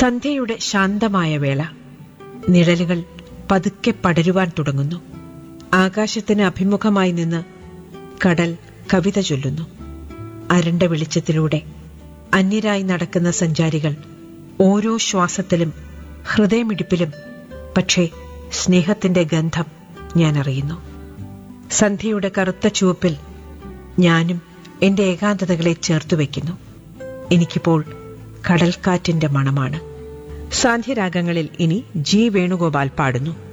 സന്ധ്യയുടെ ശാന്തമായ വേള നിഴലുകൾ പതുക്കെ പടരുവാൻ തുടങ്ങുന്നു ആകാശത്തിന് അഭിമുഖമായി നിന്ന് കടൽ കവിത ചൊല്ലുന്നു അരണ്ട വെളിച്ചത്തിലൂടെ അന്യരായി നടക്കുന്ന സഞ്ചാരികൾ ഓരോ ശ്വാസത്തിലും ഹൃദയമിടിപ്പിലും പക്ഷേ സ്നേഹത്തിന്റെ ഗന്ധം ഞാൻ അറിയുന്നു സന്ധ്യയുടെ കറുത്ത ചുവപ്പിൽ ഞാനും എന്റെ ഏകാന്തതകളെ ചേർത്തു വയ്ക്കുന്നു എനിക്കിപ്പോൾ കടൽക്കാറ്റിന്റെ മണമാണ് സാന്ധ്യരാഗങ്ങളിൽ ഇനി ജി വേണുഗോപാൽ പാടുന്നു